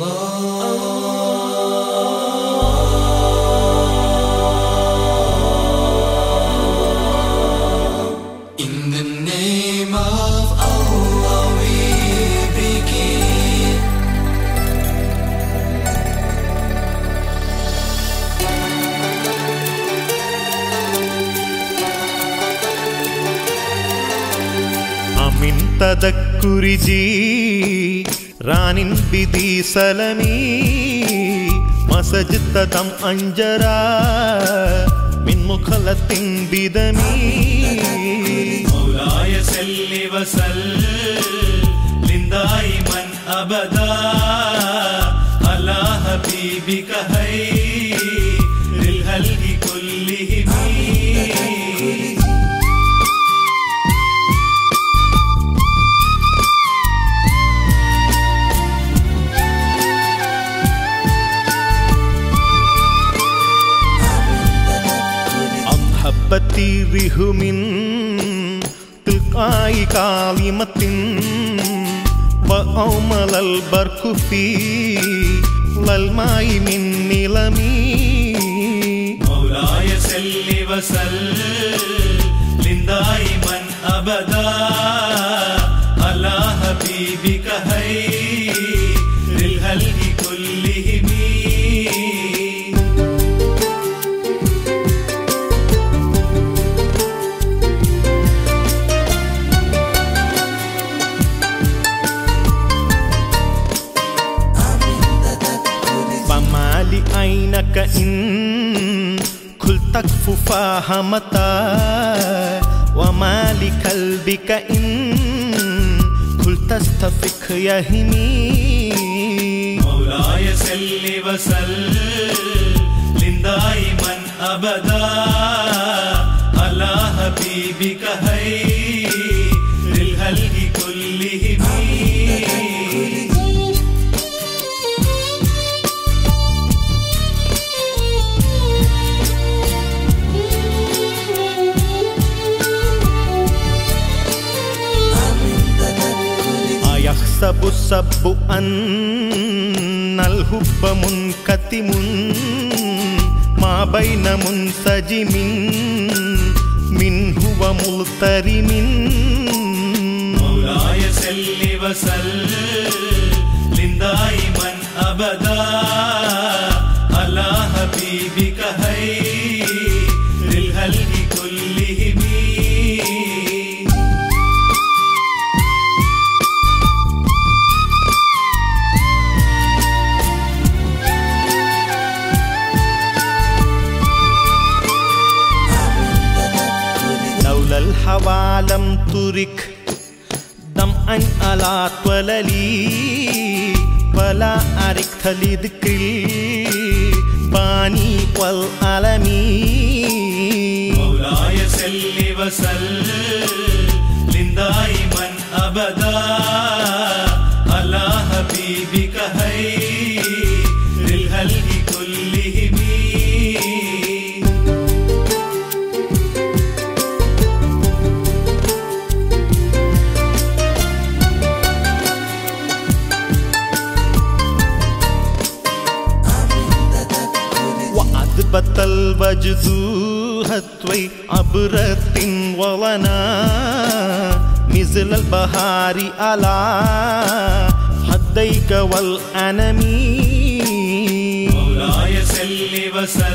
In the name of Allah we begin. അമിൻ തദക്കുരിജി റാനിൻ ബിദി Salama മസജ് തദം അഞ്ചര മിൻ മുഖലത്തിൻ ബിദമി مولاي سل وسلم دائما ابدا على حبيبك خير الخلق كلهم أضحبت الريح من تلقاء كاظمة وأومل البرق في الماء من نلمي مولاي سل وسلم دائما ابدا على حبيبك خير الخلق كلهم فما لعينك إن كل تكف فاهمتا وما لقلبك إن كل تستفك يهمي مولاي سل وسلم دائما ابدا على حبيبك خير الخلق كلهم أيحسب السب أن الحب منكتم ما بين منسجم منه وملترم مولاي سل وسلم دائما ابدا على حبيبك خير الخلق كلهم لولا الهوى لم ترك دمعا على طللي ولا أركت لذكر الباني والألمي مولاي سل وسلم دائما ابدا على حبيبك خير الخلق كلهم وأثبت الوجد هتوي عبرة ولنا مثل البهار على حديك والأنمي مولاي سل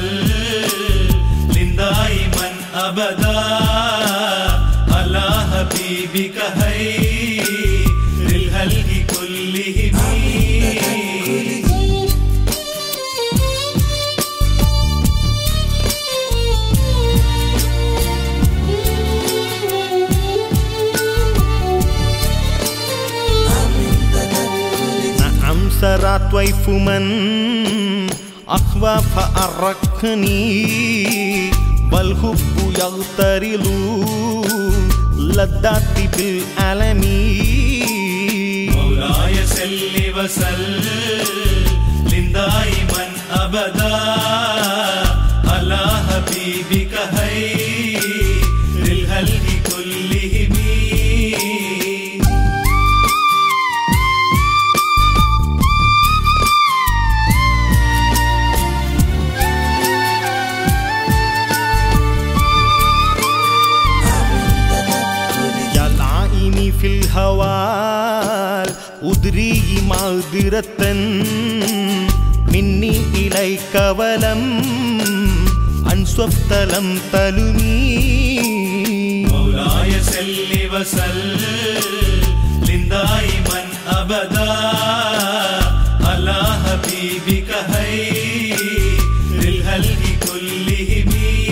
وسلم دائما ابدا على حبيبك خير الخلق كلهم نعم سرت ويف من أخوى فأركني والحب يغترل لذات بالألم مولاي سل وسلم دائما ابدا على حبيبك خير الخلق كلهم معذرة مني إليك ولم أنسفت لم تلمي مولاي سل وسلم دائما ابدا على حبيبك خير الخلق كلهم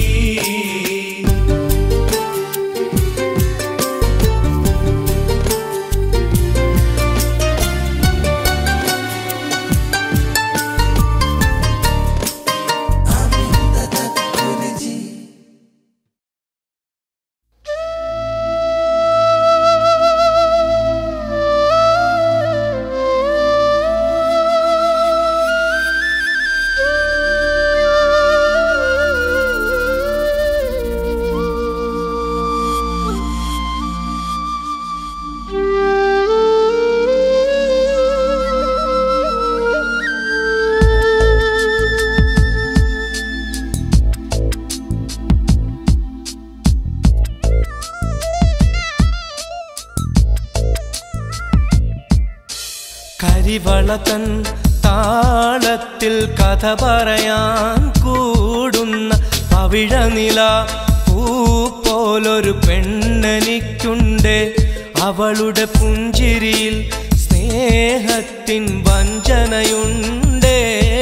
കരിവളതൻ താളത്തിൽ കഥ പറയാൻ കൂടുന്ന പവിഴനില പൂ പോലൊരു പെണ്ണെനിക്കുണ്ട് അവളുടെ പുഞ്ചിരിയിൽ സ്നേഹത്തിൻ വഞ്ചനയുണ്ട്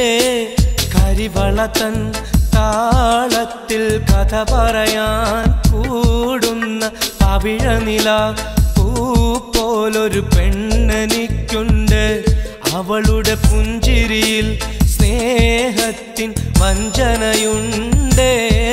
കരിവളതൻ താളത്തിൽ കഥ പറയാൻ കൂടുന്ന പവിഴനില പൂ പോലൊരു പെണ്ണെനിക്കുണ്ട് അവളുടെ പുഞ്ചിരിയിൽ സ്നേഹത്തിൻ വഞ്ചനയുണ്ട്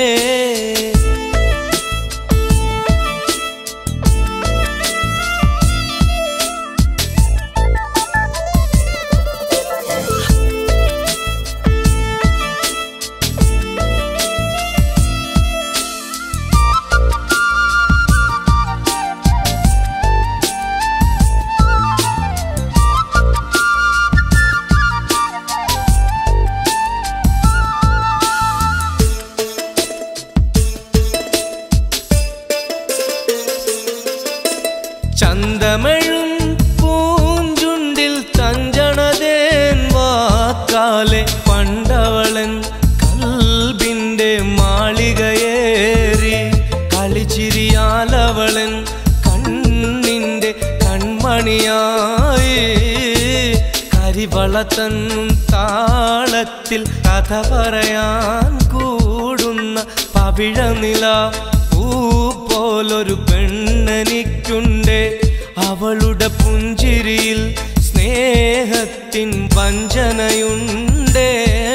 ചന്തമഴും പൂഞ്ചുണ്ടിൽ തഞ്ചണതേൻ വാക്കാലെ പണ്ടവളൻ കൽബിന്റെ മാളികയേറി കളിച്ചിരിയാലവളൻ കണ്ണിന്റെ കൺമണിയായി കരിവളത്തൻ താളത്തിൽ കഥ പറയാൻ കൂടുന്ന പവിഴനില പൂ പോലൊരു പെണ്ണെനിക്കുണ്ട് അവളുടെ പുഞ്ചിരിയിൽ സ്നേഹത്തിൻ വഞ്ചനയുണ്ട്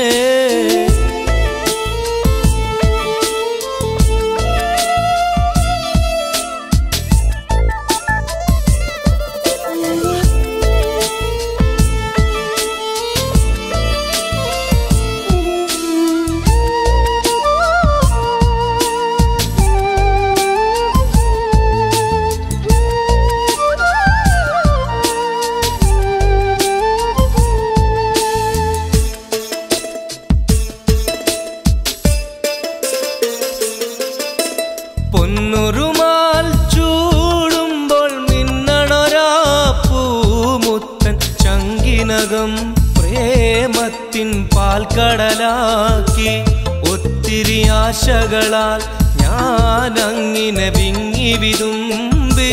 പൊന്നുറുമാൽ ചൂടുമ്പോൾ മിന്നണൊരാ പൂമുത്തൻ ചങ്കിനകം പ്രേമത്തിൻ പാൽക്കടലാക്കി ഒത്തിരി ആശകളാൽ ഞാനങ്ങിനെ വിങ്ങി വിതുമ്പി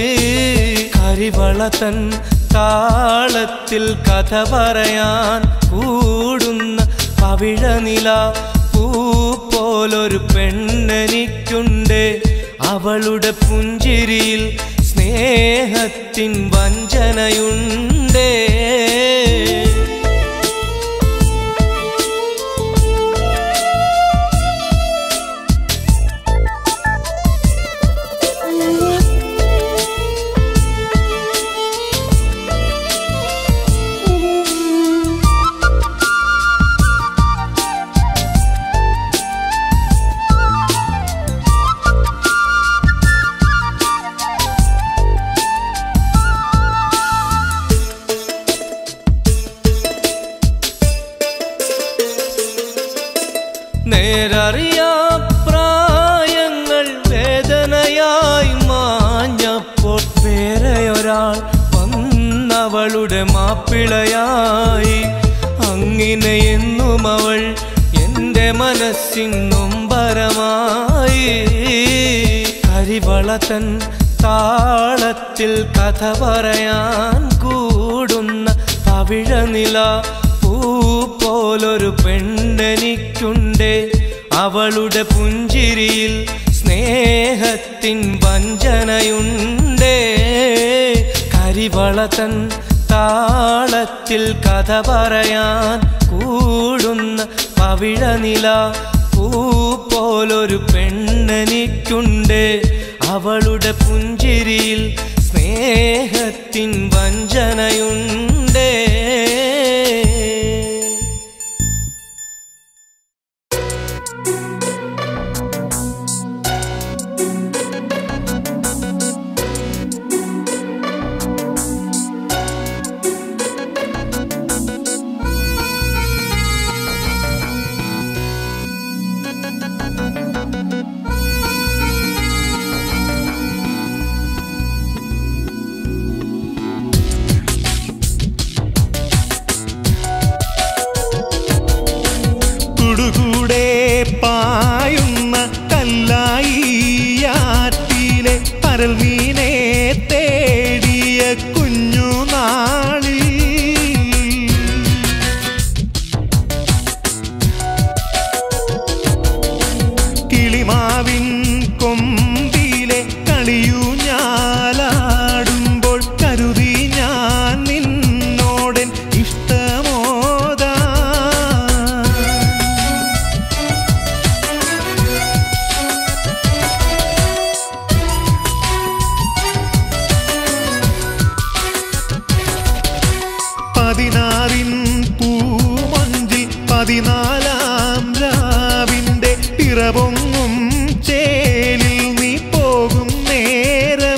കരിവളതൻ താളത്തിൽ കഥ പറയാൻ കൂടുന്ന പവിഴനില പൂ പോലൊരു പെണ്ണെനിക്കുണ്ട് അവളുടെ പുഞ്ചിരിയിൽ സ്നേഹത്തിൻ വഞ്ചനയുണ്ട് നേരറിയാ പ്രായങ്ങൾ വേദനയായി മാഞ്ഞപ്പോൾ വേറെയൊരാൾ വന്നവളുടെ മാ മാപ്പിളയായി അങ്ങനെ എന്നും അവൾ എൻ്റെ മനസ്സിൻ നൊമ്പരമായി കരിവളതൻ താളത്തിൽ കഥ പറയാൻ കൂടുന്ന പവിഴനില പൂ പോലൊരു പെണ്ണെനിക്കുണ്ടേ അവളുടെ പുഞ്ചിരിയിൽ സ്നേഹത്തിൻ വഞ്ചനയുണ്ടേ കരിവളതൻ താളത്തിൽ കഥ പറയാൻ കൂടുന്ന പവിഴനില പൂ പോലൊരു പെണ്ണെനിക്കുണ്ടേ അവളുടെ പുഞ്ചിരിയിൽ സ്നേഹത്തിൻ വഞ്ചനയുണ്ടേ തുടുകൂടെ പായുന്ന കല്ലായിയാറ്റിലെ പരൽമീനെ തേടിയ കുഞ്ഞുനാളിൽ കിളിമാവിൻ കൊമ്പിലെ കളിയു ഞാലാടുമ്പോൾ കരുതി ഞാൻ നിന്നോടൻ ഇഷ്ടമോദാ പതിനാറിൻ പൂമഞ്ചി പതിനാലാം രാവിന്റെ പിറപൊങ്ങും ചേലിൽ നീ പോകും നേരം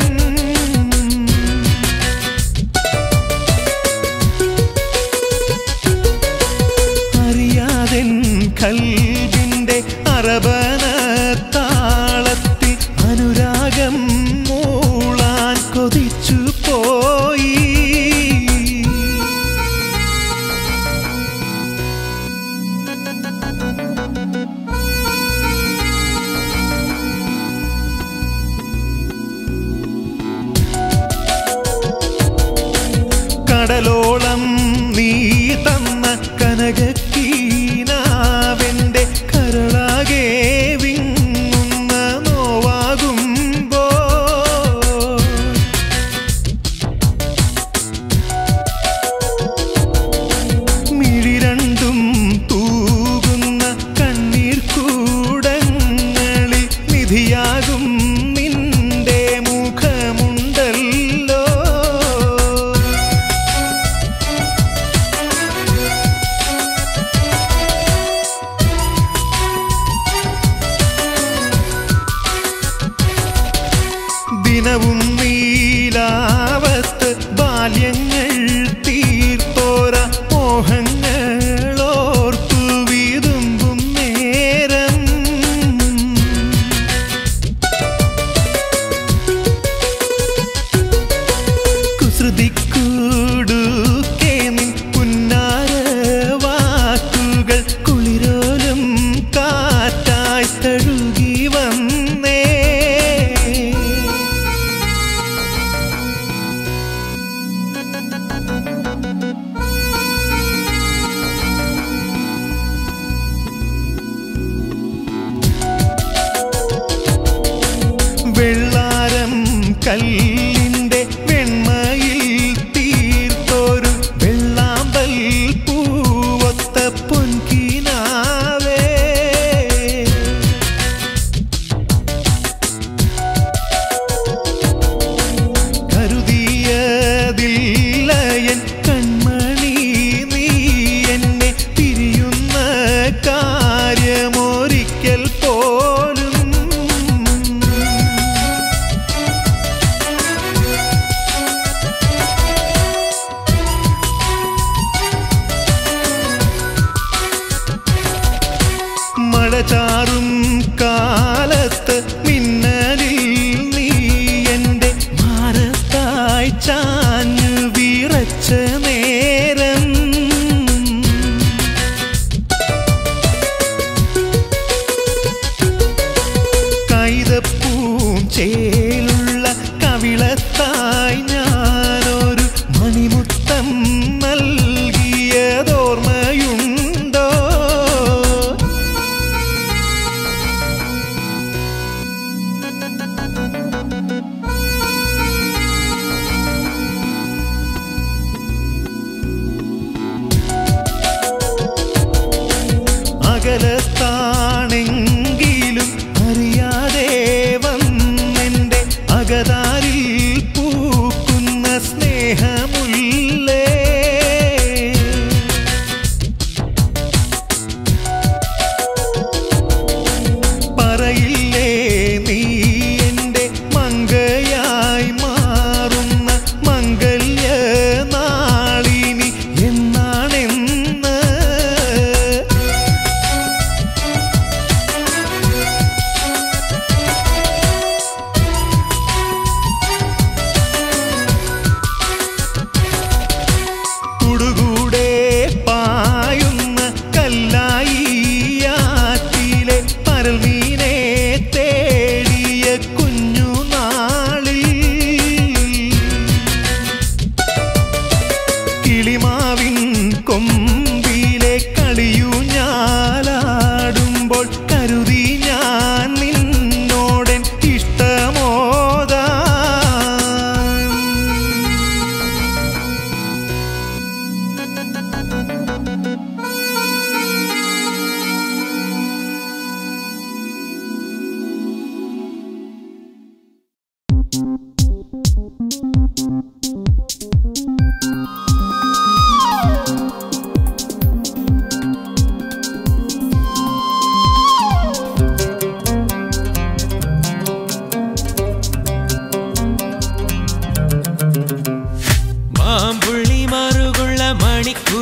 അറിയാതെൻ കൽവിന്റെ അറബന താളത്തിൽ അനുരാഗം മൂളാൻ കൊതിച്ചു പോയി കടലോളം നീ തന്ന കനകക്കീനാവെന്റെ കരളാകെ വിങ്ങുന്ന നോവാകുമ്പോ മിഴി രണ്ടും തൂകുന്ന കണ്ണീർ കൂടങ്ങളിൽ നിധിയാകും നിന്റെ മുഖമുണ്ടല്ലോ ദിനവും നീലാവത്ത് ബാല്യങ്ങൾ തീർത്തോര മോഹങ്ങളോർത്തു വീതുമ്പും നേരം കുസൃതിക്കൂടുക്കേ നിൻ പുന്നാര വാക്കുകൾ കുളിരോലും കാറ്റായി തഴുകി വന്നേ വെള്ളാരം കല്ലിന്റെ വെണ്മയിൽ തീർത്തൊരു വെള്ളാമ്പൽ പൂവൊത്ത പൊൻകിനാവേ കരുതിയതില്ലയൻ കൺമണി നീ എന്നെ പിരിയുന്ന കാര്യമൊരിക്കൽ പോലും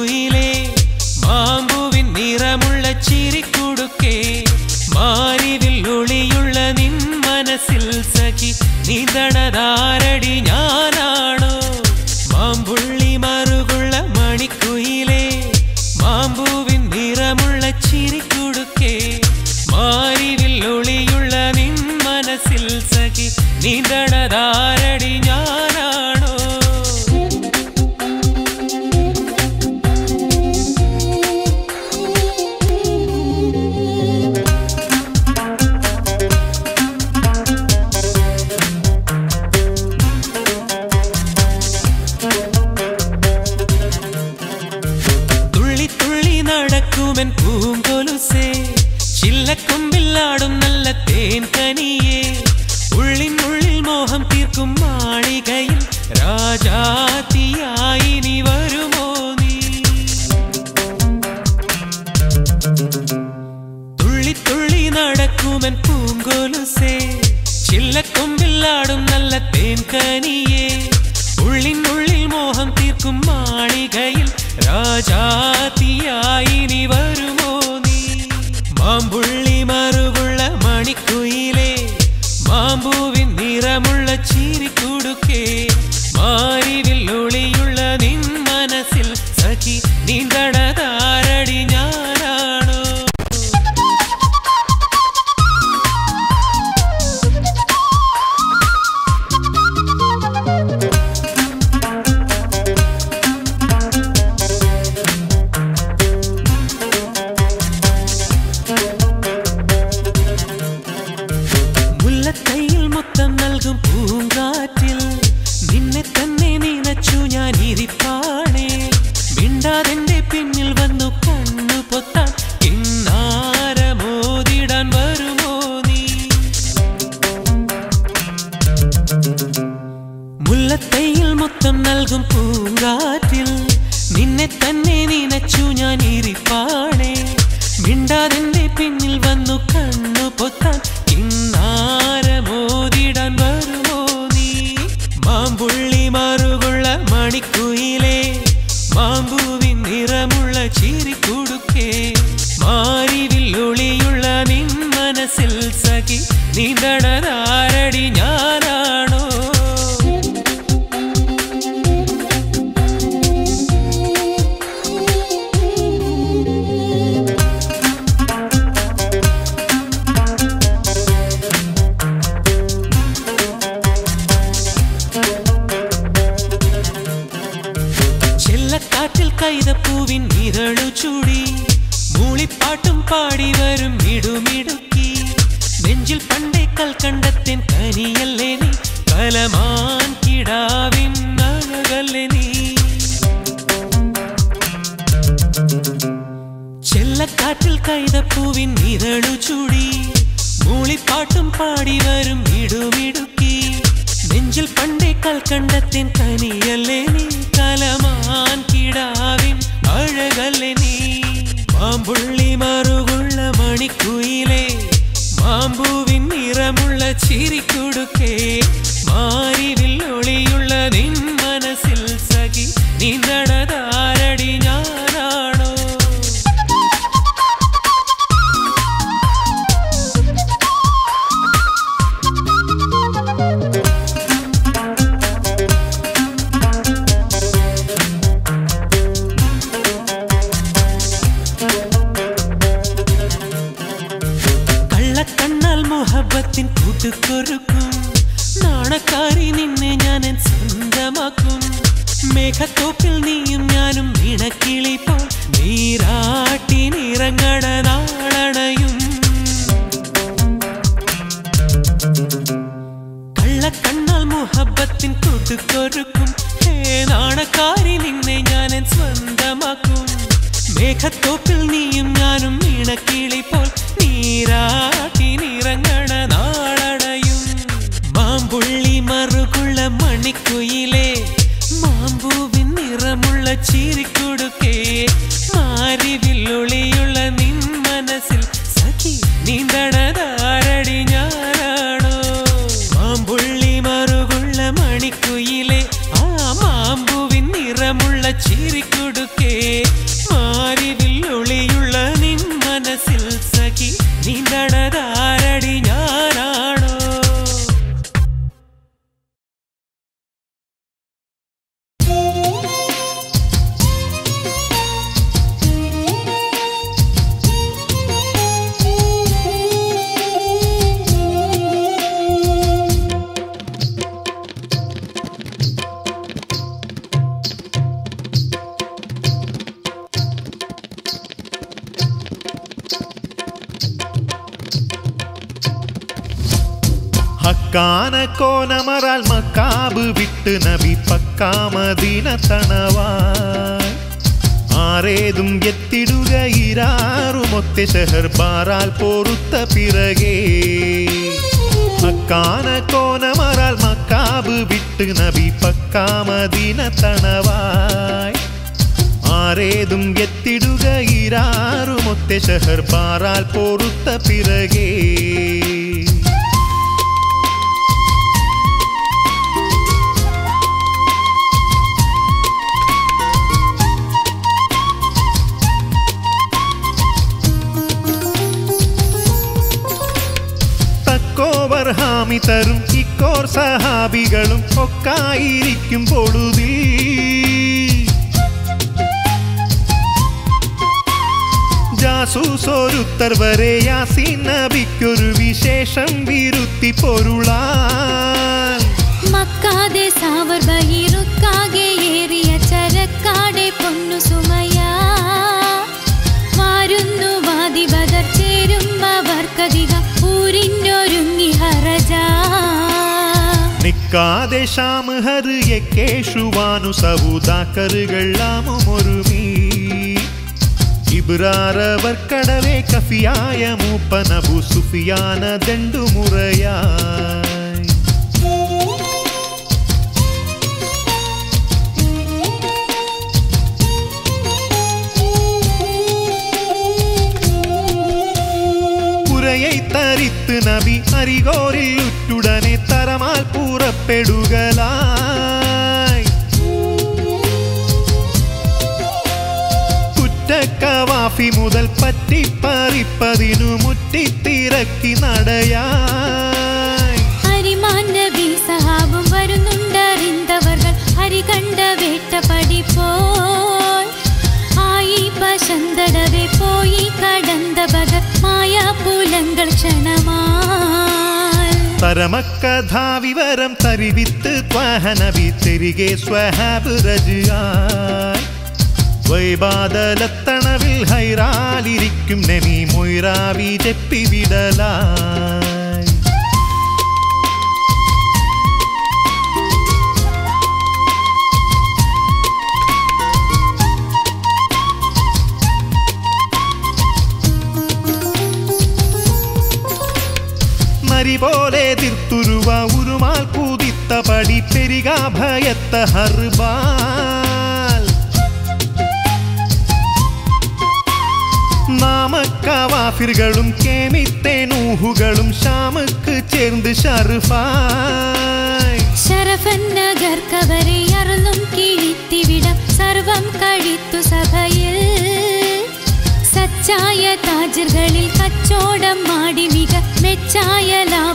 മണിക്കുയിലേ മാമ്പുവിൻ നിറമുള്ള ചിരിക്കുടുക്കേ മാരിവിൽ ഒളിയുള്ള നിൻ മനസ്സിൽ സഖി നീന്തണതാരടി ഞാനാണോ മാമ്പുള്ളി മറുകുള്ള മണിക്കുയിലേ മാമ്പൂവിൻ നിറമുള്ള ചിരിക്കുടുക്കേ മാരിവിൽ ഒളിയുള്ള നിൻ മനസ്സിൽ സഖി നീന്തണതാരടി ഞാനാണോ തുള്ളി തുള്ളി നടക്കുമൻ പൂങ്കൊലുസേ ചില്ലക്കൊമ്പില്ലാടും നല്ല തേൻ കനിയേ ഉള്ളിനുള്ളിൽ മോഹം തീർക്കും മാളികയിൽ രാജാത്തിയായി നീ വരുമോ നീ തുള്ളി തുള്ളി നടക്കുമൻ പൂങ്കൊലുസേ ചില്ലക്കൊമ്പില്ലാടും നല്ല തേൻ കനിയേ ഉള്ളിനുള്ളിൽ മോഹം തീർക്കും മാളികയിൽ രാജാത്തിയായി നീ വരുമോ നീ മാമ്പുള്ളി മറുകുള്ള മണിക്കുയിലേ മാമ്പൂവിൻ നിറമുള്ള ചിരിക്കുടുക്കേ മാരിവിൽ ഒളിയുള്ള നിൻ മനസ്സിൽ സഖി നീന്തണതാരടി ഞാനാണോ മുല്ലത്തൈയിൽ മുത്തം നൽകും പൂങ്കാറ്റിൽ നിന്നെ തന്നെ നനച്ചു ഞാൻ ഇരിപ്പാണേ മിണ്ടാതെന്റെ പിന്നിൽ വന്നു കണ്ണു പൊത്താൻ കിന്നാരമോതിടാൻ വരുമോ നീ മുല്ലത്തൈയിൽ മുത്തം നൽകും പൂങ്കാറ്റിൽ നിന്നെ തന്നെ നനച്ചു ഞാൻ ഇരിപ്പാണേ മിണ്ടാതെന്റെ പിന്നിൽ വന്നു കണ്ണു പൊത്താൻ കിന്നാരമോതിടാൻ വരുമോ നീ മാമ്പുള്ളി മാറുകൊള്ള മണിക്കുയിലേ മാമ്പൂവിൻ നിറമുള്ള ചിരിക്കുടുക്കേ മാരിവിൽ ഒളിയുള്ള നിൻ മനസ്സിൽ സഖി നീന്തണതാരടി ഞാനാണോ ചെല്ലക്കാറ്റിൽ കൈതപ്പൂവിൻ ഇരളു ചൂടി മൂളിപ്പാട്ടും പാടി വരും ഇടുമിടുക്കി നെഞ്ചിൽ പണ്ടേ കൽക്കണ്ടത്തിൻ കനിയല്ലേ നീ കലമാൻ കിടാവിൻ അഴകല്ലേ നീ ചെല്ലക്കാറ്റിൽ കൈതപ്പൂവിൻ ഇരളു ചൂടി മൂളിപ്പാട്ടും പാടി വരും ഇടുമിടുക്കി നെഞ്ചിൽ പണ്ടേ കൽക്കണ്ടത്തിൻ കനിയല്ലേ നീ കലമാൻ കിടാവിൻ അഴകല്ലേ നീ മാമ്പുള്ളി മറുകുള്ള മണിക്കുയിലേ മാമ്പൂവിൻ നിറമുള്ള ചിരിക്കുടുക്കേ മാരിവിൽ ഒളിയുള്ള നിൻ മനസ്സിൽ സഖി നീന്തണതാരടി ഞാനാണോ കള്ളക്കണ്ണാൽ മുഹബത്തിൻ കൂട്ടുകൊരുക്കും നാണക്കാരി നിന്നെ ഞാൻ എൻ സ്വന്തമാക്കും മേഘത്തോപ്പിൽ നീയും ഞാനും ഇണക്കിളി പോൽ നീരാട്ടി നിറങ്ങണ നാളണയും കള്ളക്കണ്ണാൽ മുഹബത്തിൻ കൂട്ടുകൊരുക്കും ഹേ നാണക്കാരി നിന്നെ ഞാൻ എൻ സ്വന്തമാക്കും മേഘത്തോപ്പിൽ നീയും ഞാനും ഇണക്കിളി പോൽ നീരാട്ടി നിറങ്ങണ നാളണയും മാമ്പുള്ളി മറുകുള്ള മണിക്കുയിലേ മാമ്പൂവിൻ നിറമുള്ള ചിരിക്കുടുക്കേ മാരിവിൽ ഒളിയുള്ള നിൻ മനസ്സിൽ സഖി നീന്തണതാരടി ഞാനാണോ മാമ്പുള്ളി മറുകുള്ള മണിക്കുയിലെ ആ മാമ്പുവിൻ നിറമുള്ള ചിരിക്കുടുക്കേ മക്കാന കോനമറാൽ മക്കാബ് വിട്ട് നബി പക്കാമദീന തണവായി ആരേതും എത്തിടുക ഇരാറുമൊത്തെ ഷെഹർ ബാറാൽ പോറുത്ത പിറകേ മക്കാന കോനമറാൽ മക്കാബ് വിട്ട് നബി പക്കാമദീന തണവായി ആരേതും എത്തിടുക ഇരാറുമൊത്തെ ഷെഹർ ബാറാൽ പോറുത്ത പിറകേ തക്കോവർ ഹാമി തരും ഇക്കോർ സഹാബികളും ഒക്കായിരിക്കും പൊടുതിൽ ജാസൂസോരുത്തർ വരെ യാസീൻ നബിക്കൊരു വിശേഷം വിരുത്തി പൊരുളാൻ മക്കാതെ സാവർ ബഹിറുക്കാകെ ഏറിയ ചരക്കാടെ പൊന്നു സുമയ വാരുന്നു വാതി ബദർ ചേരും അവർക്കധിക ഊരിഞ്ഞൊരുങ്ങി ഹറജ നിക്കാതെ ഷാമുഹറിയെ കേശുവാനു സബൂതാക്കറുകളാമുമൊരുമീ ഇബ്രാറവർ കടവേ കഫിയായ മൂപ്പനബു സുഫിയാന ദണ്ടുമുറയായി പുരயை തരിത്ത് നബി അരികോരിൽ ഉറ്റുടനെ തരമാൽ പൂറപ്പെടുകലായി കുറ്റക്കവാഫി മുതൽ പറ്റിപ്പറിപ്പതിനു മുറ്റിത്തിരക്കി നടയായി ഹരിമാൻ നബി സഹാബും വരുന്നുണ്ടറിന്തവർകൾ ഹരി കണ്ട വേട്ട പഠിപ്പോൾ ആയി പശന്തടവെ പോയി കടந்த ബദർ മായാപൂലങ്ങൾ ക്ഷണമാൽ തരമക്കഥാവിവരം തരിവിത്ത് ത്വഹനബി തിരികെ സ്വഹാബ് രജുയായി വൈബാദലത്തണവിൽ ഹൈറാലിരിക്കും നബി മൊയ്റാവി ചെപ്പിവിടലായി നരി പോലെ തിർത്തുരുവ ഉരുമാൽ കൂതിത്ത പടി പെരിക ഭയത്ത ഹർബാൽ നാമക്കവാഫിറുകളും കേമിത്തേനൂഹുകളും ഷാമുക്ക് ചേർന്ന് ഷർഫായ് ശരഫൻ നഗർ കവരെ അറലും കിഴിത്തിവിടം സർവം കഴിത്തു സഭയിൽ സച്ചായ താജറുകളിൽ കച്ചോടം മാടി മിക മെച്ചായ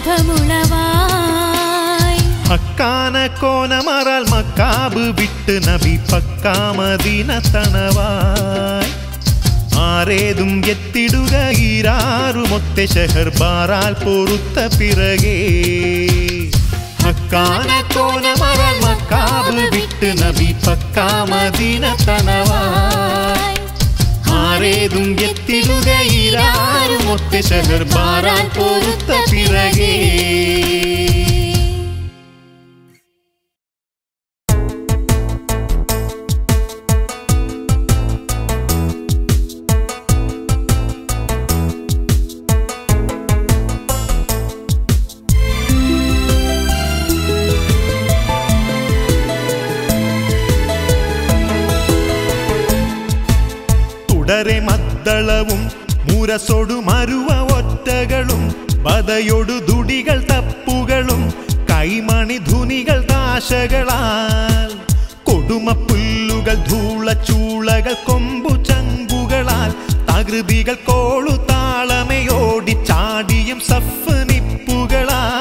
ലാഭമുളവായി ഹക്കാന കോനമറാൽ മക്കാബ് വിട്ട് നബി പക്കാമദീന തണവായി ആരേതും എത്തിടുക ഈരാറുമൊത്തെ ഷെഹർ ബാറാൽ പൊറുത്ത പിറകേ ഹക്കാന കോനമറാൽ മക്കാബ് വിട്ട് നബി പക്കാമദീന തണവായി ആരേതും എത്തിടുക ഈരാറുമൊത്തെ ഷെഹർ ബാറാൽ പൊറുത്ത പിറകേ തുടരെ മദ്ദളവും മുരസൊടു മരുവ ഒറ്റകളും പതയൊടു ദുടികൾ തപ്പുകളും കൈമണി ധുനികൾ ദാശകളാൽ കൊടുമപ്പുല്ലുകൾ ധൂളച്ചൂളകൾ കൊമ്പു ചങ്കുകളാൽ തകൃതികൾ കോളു താളമയോടി ചാടിയും സഫ് നിപ്പുകളാൽ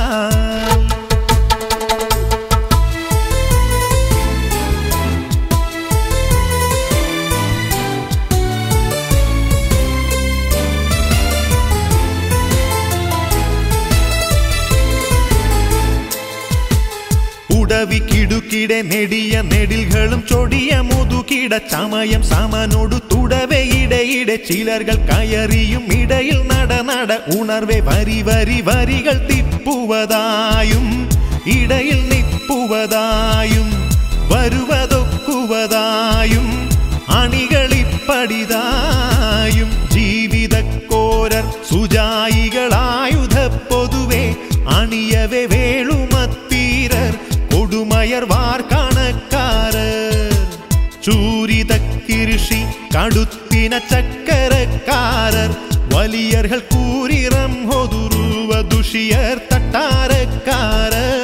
ഉടവി കിടുക്കിടെ നെടിയ നെടിൽകളും ചൊടിയ മുതുകിട ചമയം സമനോടു തുടവയിടെ ഈടെ ചിലർകൾ കയറിയും ഇടയിൽ നട നട ഉണർവെ വരി വരി വരികൾ തിപ്പുവതായും ഇടയിൽ നിപ്പുവതായും വരുവതൊക്കുവതായും അണികളിപ്പടിതായും ജീവിതക്കോരർ സുജായികളായുധ പൊതുവെ അണിയവെ വേളുമത്തീരർ കൊടുമയർ വാർക്കണക്കാരർ ചൂരിത കിരുഷി കടുത്തിന ചക്കരക്കാരർ വലിയർകൾ കൂരിറം ഹൊതുരുവ ദുഷിയർ തട്ടാരക്കാരർ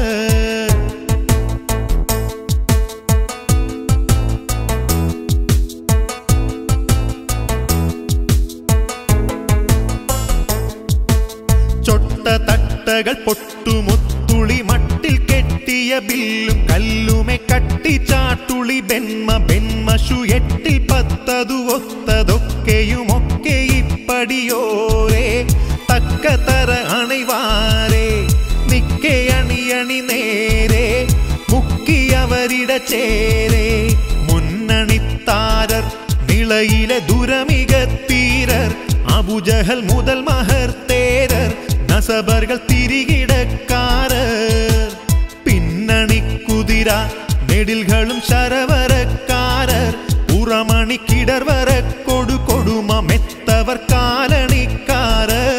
ചൊട്ട തട്ടകൾ പൊട്ടുമുത്തുളി മട്ടിൽ കെട്ടിയ ബില്ലും കല്ലുമെ കട്ടിച്ചാട്ടുളി ബെന്മ ബെന്മഷു എട്ടിൽ പത്തതു ഒത്തതൊക്കെയുമൊക്കെ ഇപ്പടിയോരേ തക്കതര അണിവാരേ നിക്കെ അണിയണി നേരെ മുക്കിയവരിട ചേരേ മുന്നണിത്താരർ നിളയിലെ ദുരമികത്തീരർ അബുജഹൽ മുതൽ മഹർ തേരർ നസബർകൾ തിരികിടക്കാരർ പിന്നണി കുതിര നെടിൽകളും ശരവരക്കാരർ പുറമണി കിടർവര കൊടു കൊടുമ മെത്തവർ കാലണിക്കാരർ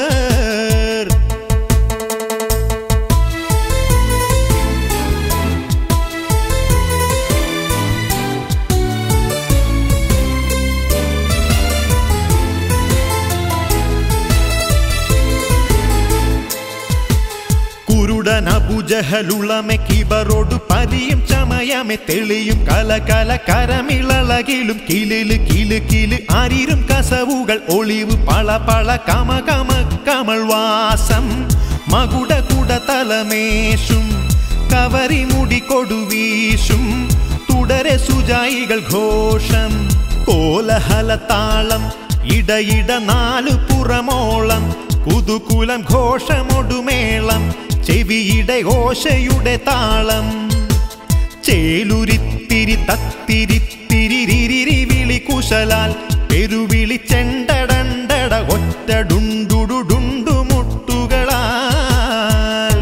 കുരുടൻ അബുജഹലുളമെ കിബറോടു പരിയും ചമയമെ തെളിയും കല കല കരമിളകിലും കിലില് കില് കില് അരിരും കസവുകൾ ഒളിവ് പള പള കമ കമ കമൾ വാസം മകുട കുട തലമേശും കവരി മുടി കൊടുവീശും തുടരെ സുജായികൾ ഘോഷം കോലഹല താളം ഇടയിട നാലു പുറമോളം കുതുകുലം ഘോഷമൊടുമേളം ചെവിയുടെ ഓശയുടെ താളം ചേലുരിത്തിരി തത്തിരിത്തിരിരിരി വിളി കുശലാൽ പെരുവിളി ചെണ്ടടണ്ടട ഒറ്റ ഡുണ്ടുടുണ്ടു മുട്ടുകളാൽ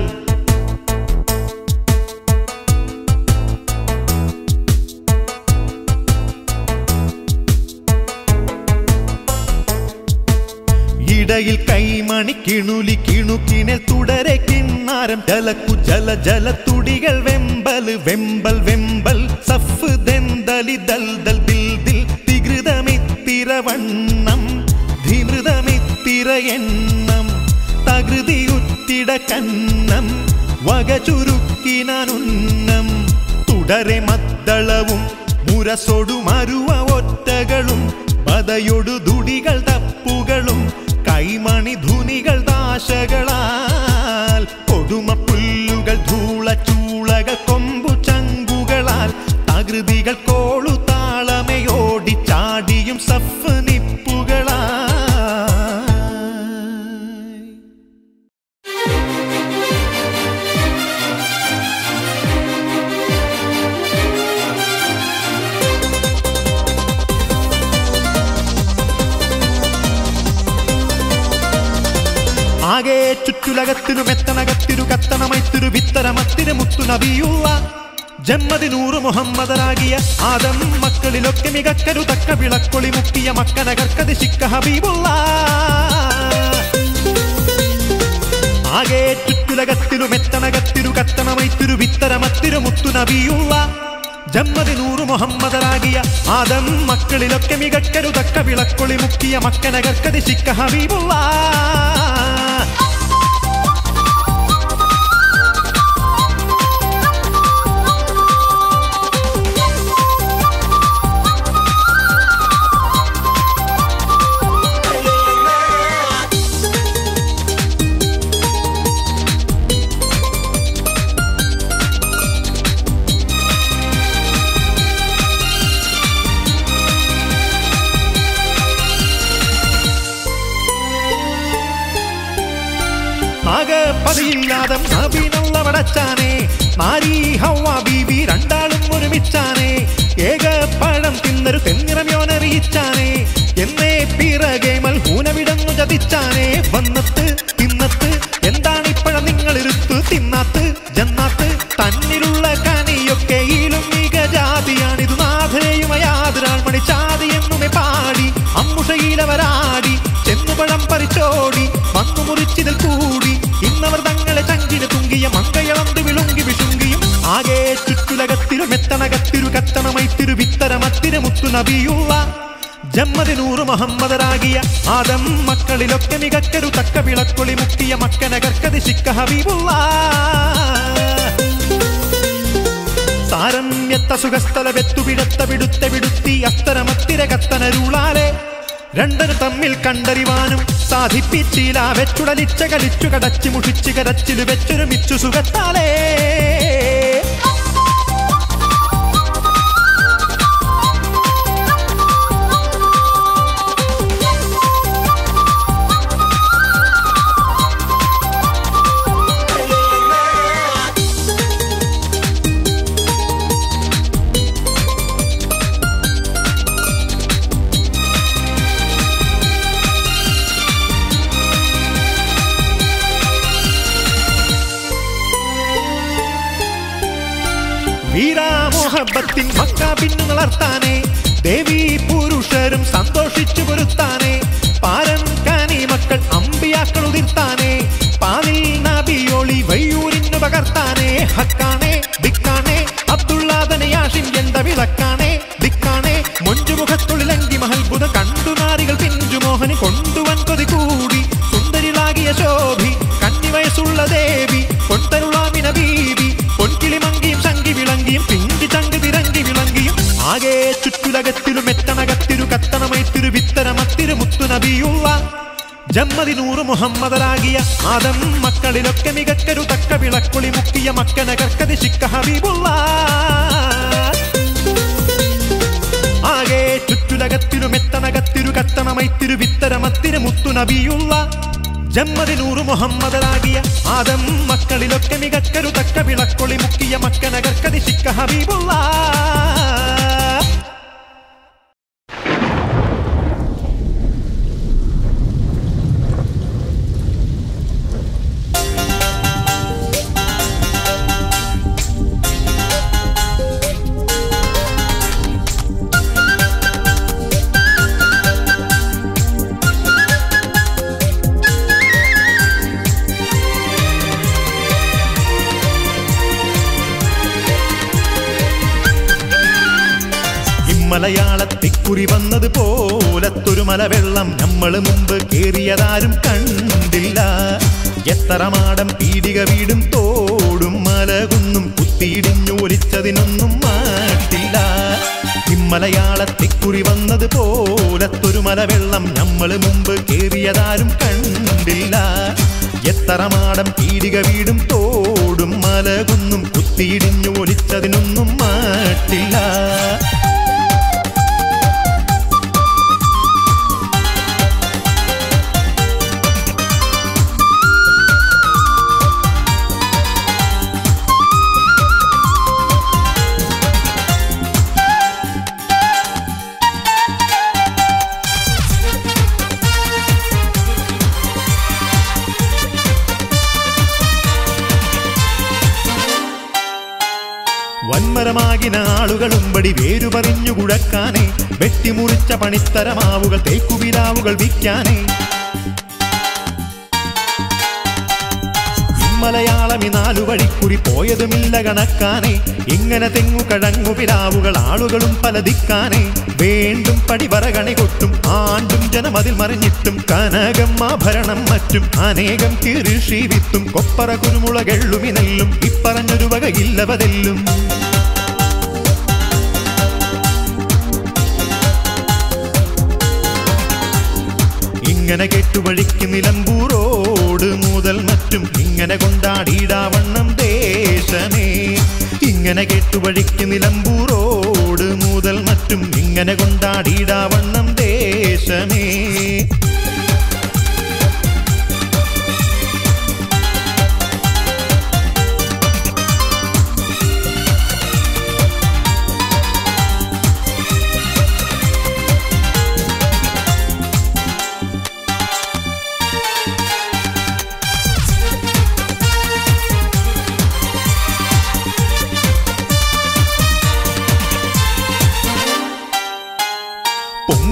ഇടയിൽ കൈമണി കിണുലി കിണുക്കിനൽ തുടരെ കിണ്ണാരം ജലക്കു ജല ജല തുടികൾ വെമ്പൽ വെമ്പൽ വെമ്പൽ സഫ് ദെന്തലി ദൽ ദൽ ദിൽ ദിൽ തികൃതമിത്തിരവണ്ണം ധിമൃതമിത്തിര എണ്ണം തകൃതിയുത്തിട കന്നം വക ചുരുക്കിനുന്നം തുടരെ മദ്ദളവും മുരസൊടു മരുവ ഒറ്റകളും പതയൊടു ദുടികൾ തപ്പുകളും കൈമണി ധുനികൾ ദാശകളാൽ കൊടുമ പുല്ലുകൾ ധൂള ചൂളകൾ കൊമ്പു ചങ്കുകളാൽ തകൃതികൾ കോളു താളമയോടി ചാടിയും സഫ് നിപ്പുകളാൽ ആകെ ചുറ്റുലകത്തിനു മെത്തനകത്തിരു കത്തണമൈത്തിരു വിത്തരമത്തിരു മുത്തു നബിയുള്ള ജമ്മദിനൂറ് മുഹമ്മദനാകിയ ആദം മക്കളിലൊക്കെ മികക്കരു തക്ക വിളക്കൊളി മുക്കിയ മക്കനകർക്കത് ശിക്ക ഹബീബുള്ള ആകെ ചുറ്റുലകത്തിനു മെത്തനകത്തിരു കത്തണമൈത്തിരു വിത്തരമത്തിരു മുത്തു നബിയുള്ള ജമ്മദിനൂറ് മുഹമ്മദനാകിയ ആദം മക്കളിലൊക്കെ മികക്കരു തക്ക വിളക്കൊളി മുക്കിയ മക്കനകർക്കത് ശിക്ക ഹബീബുള്ള ആകെ പതിയില്ലാതെ നബീനുള്ള വടച്ചാനെ നാരി ഹൗവ ബീവി രണ്ടാളും ഒരുമിച്ചാനെ ഏക പഴം തിന്നൊരു തെന്നിറമിയോനറിയിച്ചാനെ എന്നേ മരിച്ചിതിൽ കൂടി ഇന്നവർ തങ്ങളെ ചങ്കിന് തുങ്കിയ മങ്കയളന്ത് വിളുങ്കി വിഷുങ്കിയും ആകെ ചുറ്റുലകത്തിരു മെത്തണകത്തിരു കത്തണമൈത്തിരു വിത്തരമത്തിരു മുത്തു നബിയുള്ള ജമ്മദിനൂറ് മുഹമ്മദരാകിയ ആദം മക്കളിലൊക്കെ മികക്കരു തക്ക വിളക്കൊളി മുക്കിയ മക്കനകർക്കത് ശിക്ക ഹബീബുള്ള സാരമ്യത്ത സുഖസ്ഥല വെത്തുപിടത്ത വിടുത്ത വിടുത്തി അസ്തരമത്തിര കത്തനരുളാലെ രണ്ടന് തമ്മിൽ കണ്ടറിവാനും സാധിപ്പിച്ചില്ല വെച്ചുടലിച്ച കളിച്ചു കടച്ചു മുഷിച്ചു കരച്ചില് വെച്ചൊരുമിച്ചു സുഖത്താലേ വീരാമോഹബത്തിൻ മക്കാബിന്നു വളർത്താനേ ദേവി പുരുഷരും സന്തോഷിച്ചു പൊരുത്താനേ പാരം കാനി മക്കൾ അമ്പിയാക്കൾ ഉതിർത്താനേ പാലിൽ നബിയോളി വയ്യൂരിന്നു പകർത്താനേ ഹക്കാണേ ദിക്കാണേ അബ്ദുള്ളാദനെ യാഷിൻ എന്ത വിളക്കാണേ ദിക്കാണേ മൊഞ്ചുമുഖത്തൊളിലങ്കി മഹൽബുധ കണ്ടു നാരികൾ പിഞ്ചുമോഹന് കൊണ്ടുവൻ കൊതി കൂടി സുന്ദരിളാകിയ ശോഭി കന്നി വയസ്സുള്ള ദേവി പൊട്ടരുളാമിന ബീവി പൊൻകിളി മങ്കിയും ശങ്കി വിളങ്കിയും പിങ്കി ചങ്ക് തിരങ്കി വിളങ്കിയും ആകെ ചുറ്റുലകത്തിരു മെത്തണകത്തിരു കത്തണമൈത്തിരു വിത്തരമത്തിരു മുത്തു നബിയുള്ള ജമ്മദിനൂറ് മുഹമ്മദരാകിയ ആദം മക്കളിലൊക്കെ മികക്കരു തക്ക വിളക്കൊളി മുക്കിയ മക്കനകർക്കതി ശിക്ക ഹബീബുള്ള ആകെ ചുറ്റുലകത്തിരു മെത്തണകത്തിരു കത്തണമൈത്തിരു വിത്തരമത്തിരു മുത്തു നബിയുള്ള ജമ്മദിനൂറ് മുഹമ്മദരാകിയ ആദം മക്കളിലൊക്കെ മികക്കരു തക്ക വിളക്കൊളി മുക്കിയ മക്കനകർക്കതി ശിക്ക ഹബീബുള്ള ഇമ്മലയാളത്തിക്കുറി വന്നത് പോലത്തൊരു മലവെള്ളം നമ്മള് മുമ്പ് കേറിയതാരും കണ്ടില്ല എത്ര മാടം പീടിക വീടും തോടും മലകുന്നും കുത്തിയിടിഞ്ഞു ഒലിച്ചതിനൊന്നും മാറ്റില്ല ഇമ്മലയാളത്തിക്കുറി വന്നത് പോലത്തൊരു മലവെള്ളം നമ്മള് മുമ്പ് കേറിയതാരും കണ്ടില്ല എത്ര മാടം പീടിക വീടും തോടും മലകുന്നും കുത്തിയിടിഞ്ഞു ഒലിച്ചതിനൊന്നും മാറ്റില്ല വന്മരമാകിന ആളുകളും വടി വേരു പറഞ്ഞു കുഴക്കാനേ വെട്ടിമുറിച്ച പണിത്തരമാവുകൾ തേക്കുവിലാവുകൾ വിൽക്കാനേ മലയാളമി നാലു വഴിക്കുറി പോയതുമില്ല കണക്കാനേ ഇങ്ങനെ തെങ്ങു കഴങ്ങു പിലാവുകൾ ആളുകളും പല ദിക്കാനേ വേണ്ടും പടിവറകണി കൊട്ടും ആണ്ടും ജനമതിൽ മറിഞ്ഞിട്ടും കനകം ആഭരണം മറ്റും അനേകം കീറിഷി വിത്തും കൊപ്പറ കുരുമുളകെള്ളുമിനെല്ലും ഇപ്പറഞ്ഞൊരു വകയില്ലവതെല്ലും ഇങ്ങനെ കെട്ടുവഴിക്ക് നിലമ്പൂറോട് മുതൽ മറ്റും ഇങ്ങനെ കൊണ്ടാടിയിടാവണ്ണം ദേശമേ ഇങ്ങനെ കെട്ടുവഴിക്ക് നിലമ്പൂറോട് മുതൽ മറ്റും ഇങ്ങനെ കൊണ്ടാടിയിടാവണ്ണം ദേശമേ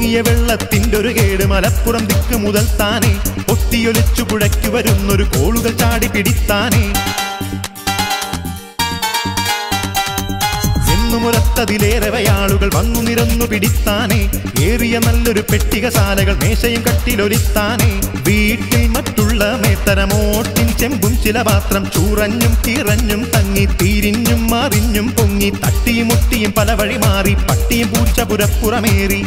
പൊങ്ങിയ വെള്ളത്തിന്റെ ഒരു കേട് മലപ്പുറം ദിക്ക് മുതൽ താനെ പൊട്ടിയൊലിച്ചു പുഴയ്ക്ക് വരുന്നൊരു കോളുകൾ ചാടി പിടിത്താനേ എന്നുമുരത്തതിലേറെ ആളുകൾ വന്നു നിരന്നു പിടിത്താനേ ഏറിയ നല്ലൊരു പെട്ടികശാലകൾ മേശയും കട്ടിലൊലിത്താനേ വീട്ടിൽ മറ്റുള്ള മേത്തരമോട്ടിൻ ചെമ്പും ചില പാത്രം ചൂറഞ്ഞും കിറഞ്ഞും തങ്ങി തീരിഞ്ഞും മറിഞ്ഞും പൊങ്ങി തട്ടിയും മുട്ടിയും പല വഴി മാറി പട്ടിയും പൂച്ച പുരപ്പുറമേറി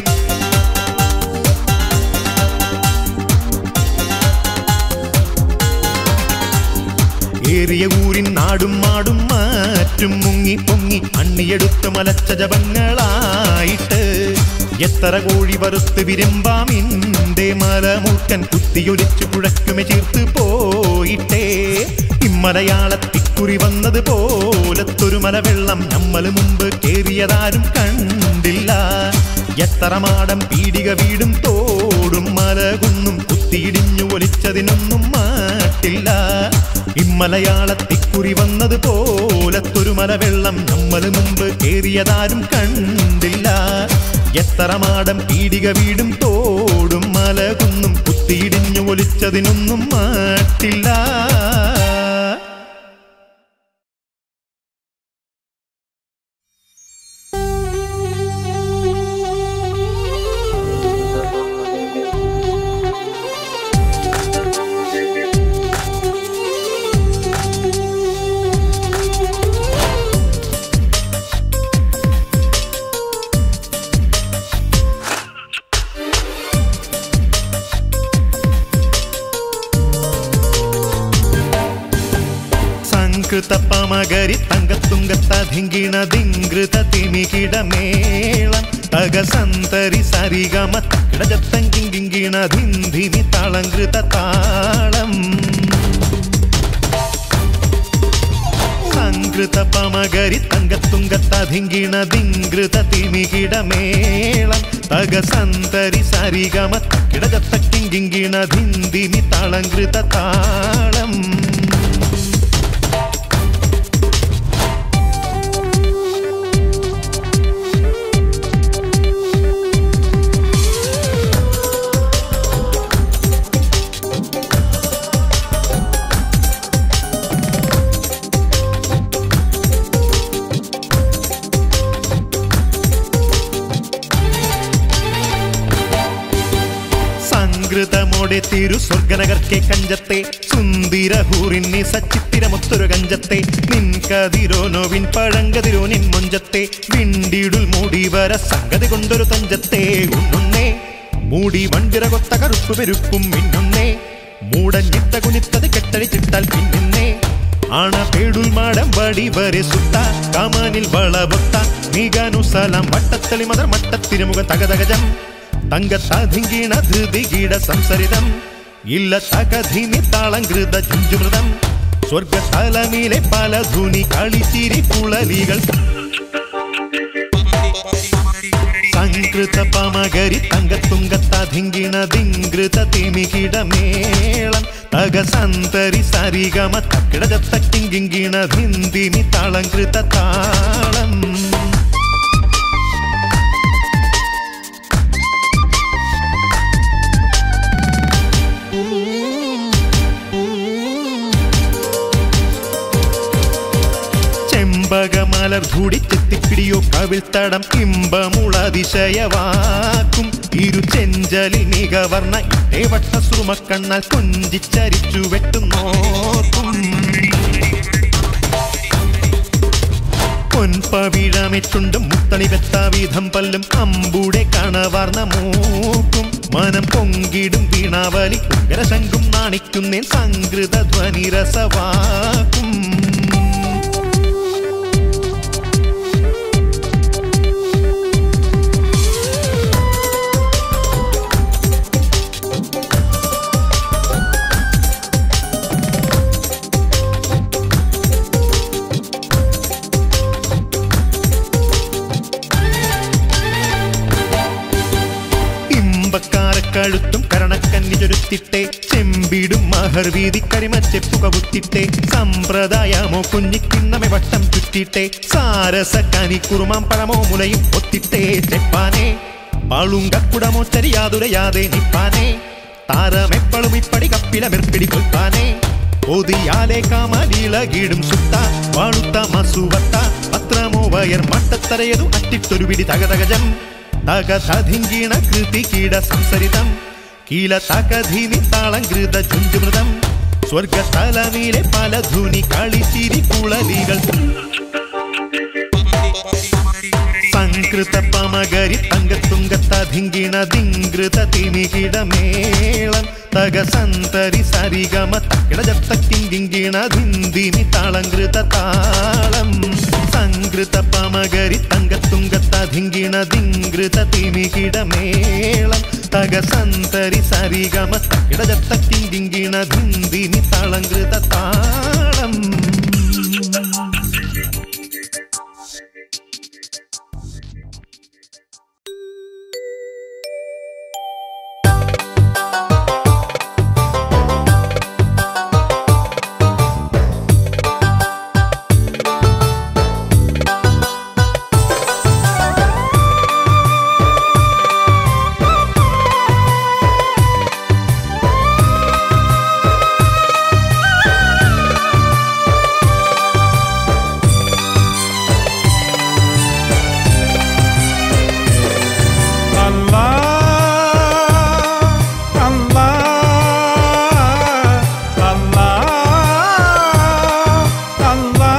ഏറിയ ഊരിൻ നാടും മാടും മാറ്റും മുങ്ങി പൊങ്ങി അണ്ണിയെടുത്ത് മലച്ച ജപങ്ങളായിട്ട് എത്ര കോഴി വറുത്ത് വിരുമ്പാമിന്റെ മലമൂക്കൻ കുത്തിയൊലിച്ചു പുഴക്കുമെ ചീർത്ത് പോയിട്ടേ ഇമ്മലയാളത്തിക്കുറി വന്നത് പോലത്തൊരു മലവെള്ളം നമ്മല് മുമ്പ് കേറിയതാരും കണ്ടില്ല എത്ര മാടം പീടിക വീടും തോടും മലകുന്നും കുത്തിയിടിഞ്ഞു ഒലിച്ചതിനൊന്നും മാറ്റില്ല ഇമ്മലയാളത്തിക്കുറി വന്നത് പോലത്തൊരു മലവെള്ളം നമ്മല് മുമ്പ് കേറിയതാരും കണ്ടില്ല എത്ര മാടം പീടിക വീടും തോടും മലകുന്നും കുത്തിയിടിഞ്ഞു ഒലിച്ചതിനൊന്നും മാറ്റില്ല സംകൃത പമകരി തങ്കത്തുങ്കത്തധിങ്കിണ ദിങ്കൃത തിമികിടമേളം തകസന്തരി സരിഗമ തക്കിടജത്തങ്കിങ്കിണ ധിന്ധിമി താളങ്കൃത താളം സംകൃത പമകരി തങ്കത്തുങ്കത്തധിങ്കിണ ദിങ്കൃത തിമികിടമേളം തകസന്തരി സരിഗമ തക്കിടജത്തങ്കിങ്കിണ ധിന്ധിമി താളങ്കൃത താളം സംകൃതമോടെ തിരു സ്വർഗനഗർക്കെ കഞ്ചത്തെ സുന്ദിരഹൂറിന്നി സച്ചിത്തിരമൊത്തൊരു കഞ്ചത്തെ നിൻ കതിരോനോവിൻ പഴങ്കതിരോ നിൻ മൊഞ്ചത്തെ വിണ്ടിടുൽ മൂടി വര സംഗതി കൊണ്ടൊരു തഞ്ചത്തെ ഉണ്ണുന്നേ മൂടി വണ്ടിര കൊത്ത കറുപ്പ് പെരുപ്പും മിന്നുന്നേ മൂടഞ്ഞിട്ട കുനിത്തത് കെട്ടടിച്ചിട്ടാൽ പിന്നുന്നേ ആണ പേടുൽ മാടം വടി വരെ സുത്ത കമാനിൽ വളവൊത്ത മീകാനുസലം വട്ടത്തളി മദർ മട്ടത്തിരുമുഖ തകതകജം തങ്കത്താധിങ്കീണ ധൃതികീട സംസരിതം ഇല്ല തകധിമി താളങ്കൃത ചുഞ്ചുമൃതം സ്വർഗതലമിലെ പല ധുനി കളിച്ചിരി പുളലികൾ സംകൃത പമകരി തങ്കത്തുങ്കത്താധിങ്കിണ ദിങ്കൃത തിമികിടമേളം തകസന്തരി സരിഗമ തക്കിടജത്തക്കിങ്കിങ്കിണ ധിന്തിമി താളങ്കൃത താളം ചെമ്പകമലർ ധൂടിച്ചെത്തിപ്പിടിയോ കവിൾത്തടം ഇമ്പമുളതിശയവാക്കും ഇരു ചെഞ്ചലി മികവർണ്ണ ഇട്ടേവട്ട സുമക്കണ്ണാൽ കൊഞ്ചിച്ചരിച്ചു വെട്ടുന്നോർക്കും പൊൻപവിഴമിട്ടുണ്ടും മുത്തണി വെത്താവിധം പല്ലും അമ്പൂടെ കണവാർന്ന മൂക്കും മനം പൊങ്കിടും വീണാവലി ഉഗ്രശങ്കും നാണിക്കുന്നേൻ സംകൃത ധ്വനി രസവാക്കും ഇമ്പക്കാരക്കഴുത്തും കരണക്കന്നി ചൊരുത്തിട്ടെ ചെമ്പിടും മഹർ വീതി കരിമച്ചെപ്പു കവുത്തിട്ടെ സമ്പ്രദായമോ കുഞ്ഞിക്കിണ്ണമെ വട്ടം ചുറ്റിട്ടെ സാരസ കനി കുറുമാം പഴമോ മുലയും ഒത്തിട്ടേ ചെപ്പാനെ പാളുങ്കക്കുടമോച്ചരിയാതുരയാതെ നിപ്പാനേ താരമെപ്പളും ഇപ്പടി കപ്പില മെർപ്പിടി കൊൽപ്പാനേ ഓതിയാലെ കാമലീളകീടും സുത്ത വാളുത്ത മസുവത്ത പത്രമോ വയർ മട്ടത്തരയതു അറ്റിട്ടൊരു പിടി തകതകജം തകതധിങ്കിണ കൃതി കീട സംസരിതം കീല തകധീനി താളം കൃത ചുഞ്ചുമൃതം സ്വർഗതലമീലെ പല ധുനി കളിച്ചിരി കുളലികൾ സംകൃത പമകരി തങ്കത്തുങ്കത്തധിങ്കിണ ദിങ്കൃത തിമികിടമേളം തക സന്തരി സരിഗമ തക്കിടജത്തക്കിങ്കിണ ധിന്ദിമി താളങ്കൃത താളം സംകൃത പമകരി തങ്കത്തുങ്കത്തധിങ്കിണ ദിങ്കൃത തിമികിടമേളം തക സന്തരി സരിഗമ തക്കിടജത്തക്കിങ്കിണ ധിന്ദിമി താളങ്കൃത താളം അല്ലാ അല്ലാ അല്ലാ അല്ലാ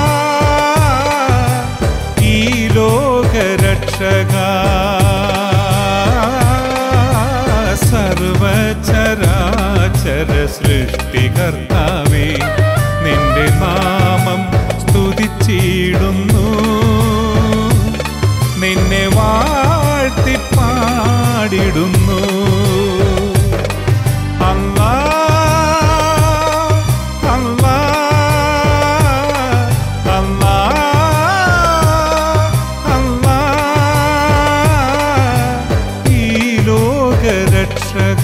ഈ ലോകരക്ഷക സർവചരാചര സൃഷ്ടികർത്താവേ നിന്റെ നാമം സ്തുതിച്ചിടുന്നു നിന്നെ വാഴ്ത്തി പാടിടുന്നു അല്ലാ അല്ലാ അല്ലാ അല്ലാ ഈ ലോകരക്ഷക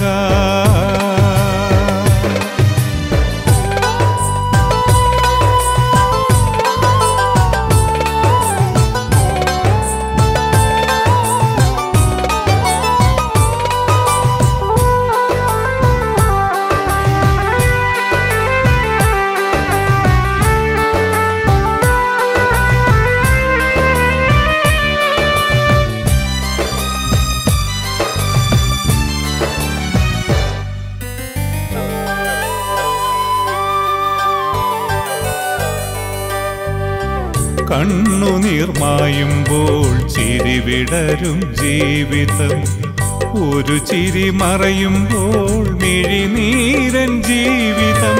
കണ്ണുനീർമായുമ്പോൾ ചിരിവിടരും ജീവിതം ഒരു ചിരി മറയുമ്പോൾ മിഴിനീരൻ ജീവിതം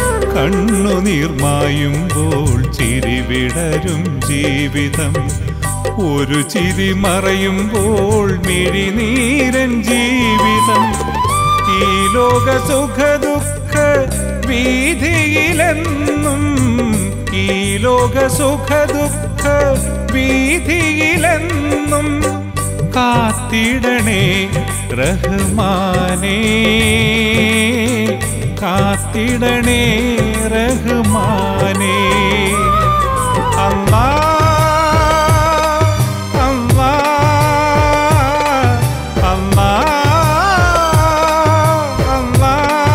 കണ്ണുനീർമായുമ്പോൾ ചിരിവിടരും ജീവിതം ഒരു ചിരി മറയുമ്പോൾ മിഴിനീരൻ ജീവിതം ഈ ലോക സുഖ ദുഃഖ വീതിയിലെന്നും ഈ ലോക സുഖ ദുഃഖ വീതിയിലെന്നും കാത്തിടണേ റഹ്മാനേ കാത്തിടണേ റഹ്മാനേ അല്ലാ അല്ലാ അല്ലാ അല്ലാ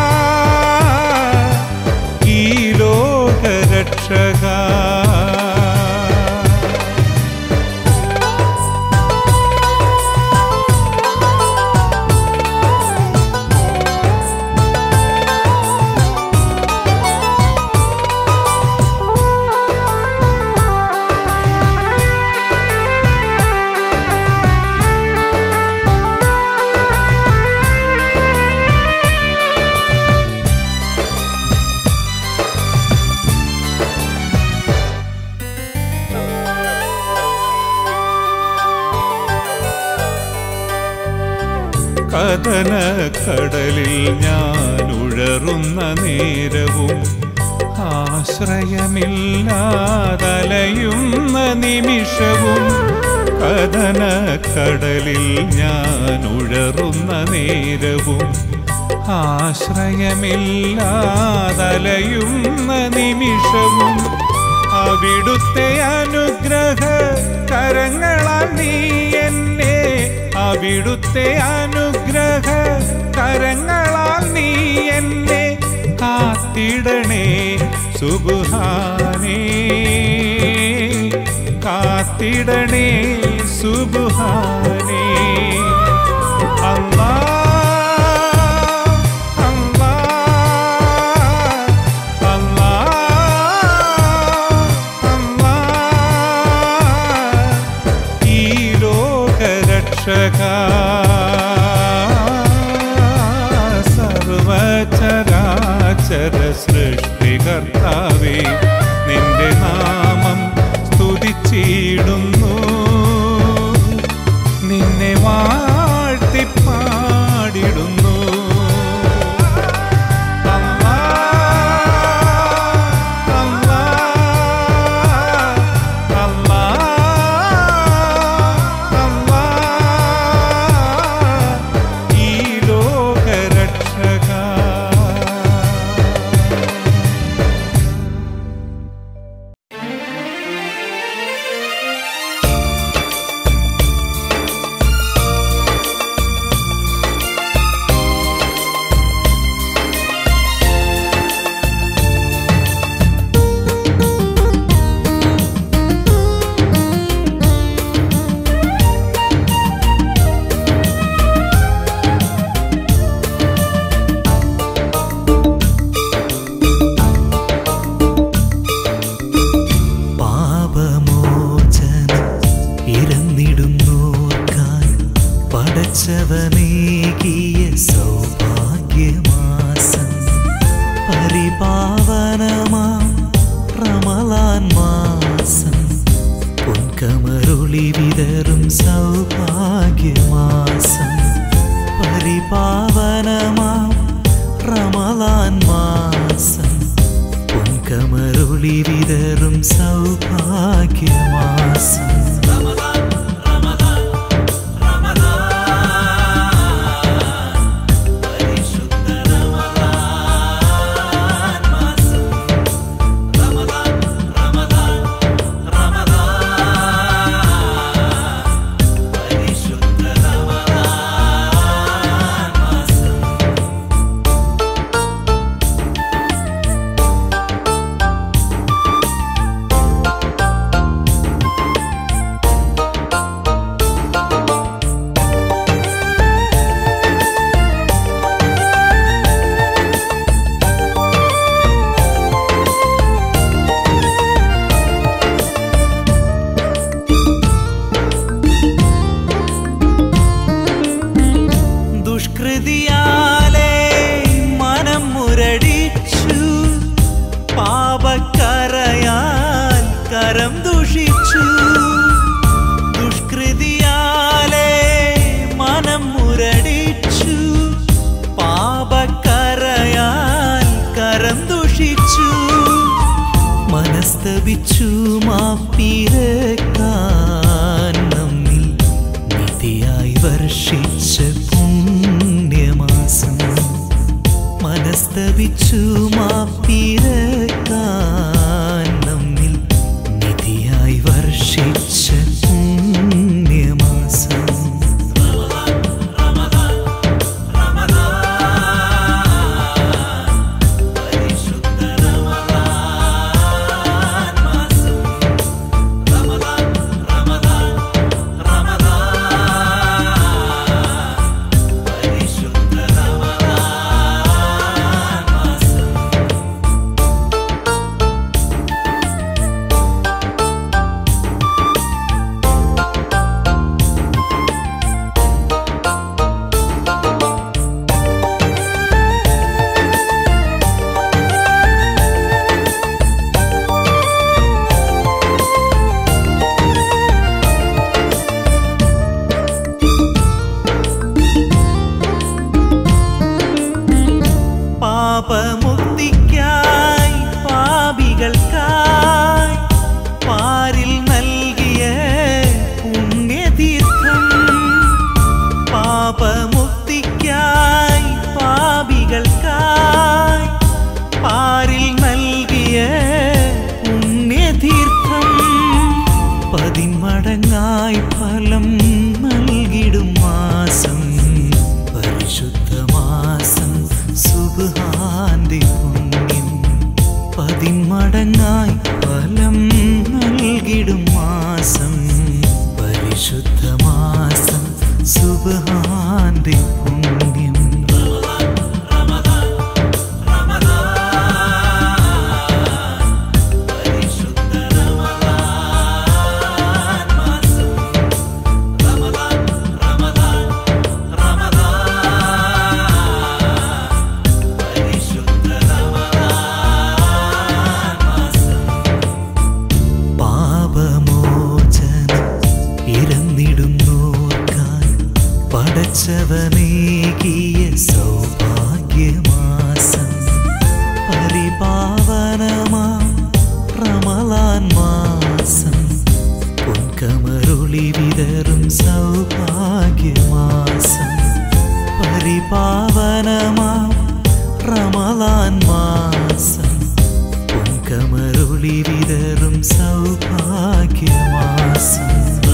ഈ ലോകരക്ഷക കഥന കടലിൽ ഞാൻ ഉഴറുന്ന നേരവും ആശ്രയമില്ലാതലയുന്ന നിമിഷവും കഥന കടലിൽ ഞാൻ ഉഴറുന്ന നേരവും ആശ്രയമില്ലാതലയുന്ന നിമിഷവും അവിടുത്തെ അനുഗ്രഹ കരങ്ങളാൽ നീ എന്നെ അവിടുത്തെ അനുഗ്രഹ കരങ്ങളാൽ നീ എന്നെ കാത്തിടണേ സുബുഹാനേ കാത്തിടണേ സുബുഹാനേ അല്ലാ അല്ലാ അല്ലാ അല്ലാ ഈ ലോകരക്ഷക സർവചരാചര സൃഷ്ടികർത്താവേ നിന്റെ നാമം സ്തുതിച്ചിടുന്നു നിന്നെ വാഴ്ത്തിപ്പാടിടുന്നു അല്ലാ, അല്ലാ, അല്ലാ, അല്ലാ, ഈ ലോകരക്ഷക പാപമോചനം ഇരന്നിടുന്നോർക്കായി പടച്ചവനേകിയ സൗഭാഗ്യമാസം പരിപാവനമാം റമലാൻ മാസം പൊൻകമരുളി വിതറും സൗഭാഗ്യമാസം പരിപാവനമാം റമലാൻ മാസം പൊൻകമരുളി വിതറും സൗഭാഗ്യമാസം ദുഷ്കൃതിയാലേ മനം മുരടിച്ചു പാപക്കരയാൽ കരം ദുഷിച്ചു ദുഷ്കൃതിയാലേ മനം മുരടിച്ചു പാപക്കരയാൽ കരം ദുഷിച്ചു മനസ്തപിച്ചു മാപ്പിരക്കാൻ നമ്മിൽ നിധിയായി വർഷിച്ച പുണ്യമാസം മനസ്തപിച്ചു മാപ്പിരക്കാൻ നമ്മിൽ നിധിയായി വർഷിച്ച പുണ്യമാസം പാപമുക്തിക്കായി പാപികൾക്കായി പാരിൽ നൽകിയ പുണ്യതീർത്ഥം പാപമുക്തിക്കായി പാപികൾക്കായി പാരിൽ നൽകിയ പുണ്യതീർത്ഥം അതിപാവനമാ റമലാൻ മാസം പൊൻകമരുളി വിതറും സൗഭാഗ്യമാസം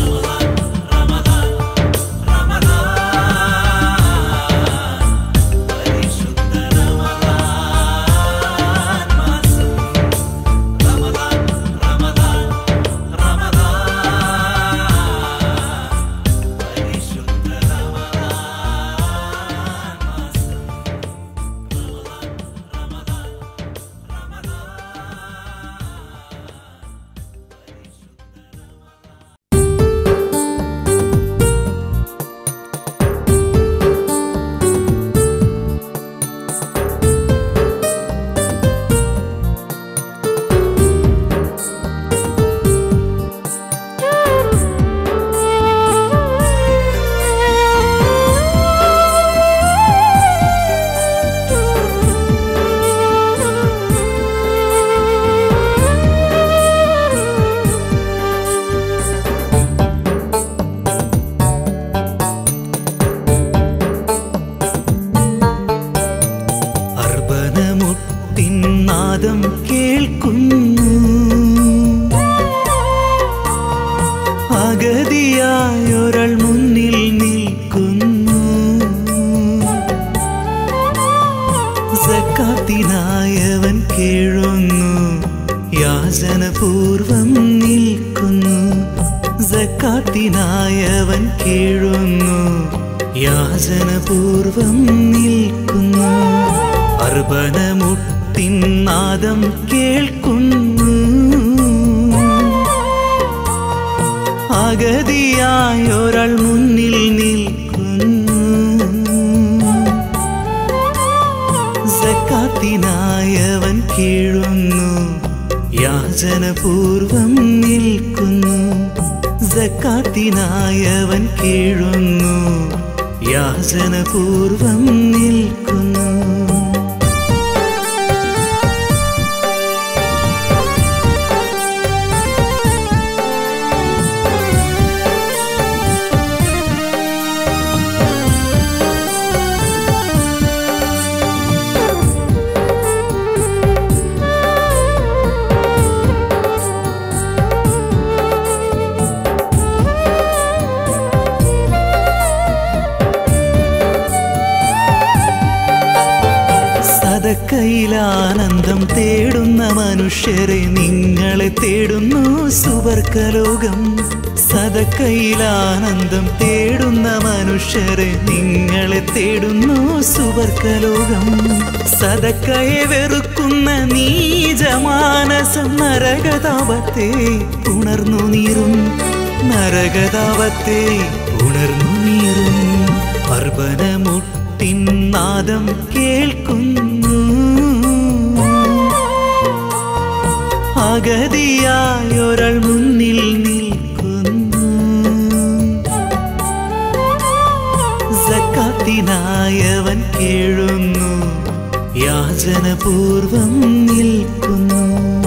അർബനമുട്ടിൻ നാദം കേൾക്കുന്നു അഗതിയായൊരാൾ മുന്നിൽ നിൽക്കുന്നു സക്കാത്തിനായവൻ കേഴുന്നു യാചനപൂർവം നിൽക്കുന്നു സക്കാത്തിനായവൻ കേഴുന്നു യാചനപൂർവം നിൽക്കുന്നു അർബനമുട്ടിൻ നാദം കേൾക്കുന്നു അഗതിയായൊരാൾ മുന്നിൽ നിൽക്കുന്നു സക്കാത്തിനായവൻ കീഴുന്നു യാചനപൂർവം നിൽക്കുന്നു സക്കാത്തിനായവൻ കീഴുന്നു യാചനപൂർവം നിൽക്കുന്നു സതക്കയിലാനന്ദം തേടുന്ന മനുഷ്യരെ നിങ്ങളെ തേടുന്നു സുവർക്കലോകം സതക്കയിലാനന്ദം തേടുന്ന മനുഷ്യരെ നിങ്ങളെ തേടുന്നു സുവർക്കലോകം സതക്കയെ വെറുക്കുന്ന നീജമാനസം നരകതാപത്തെ ഉണർന്നു നീറും നരകതാപത്തെ ഉണർന്നു നീറും പർവ്വതമുട്ടിൻ നാദം കേൾക്കുന്നു അഗതിയായൊരാൾ മുന്നിൽ നിൽക്കുന്നു സക്കാത്തിനായവൻ കേഴുന്നു യാചനപൂർവം നിൽക്കുന്നു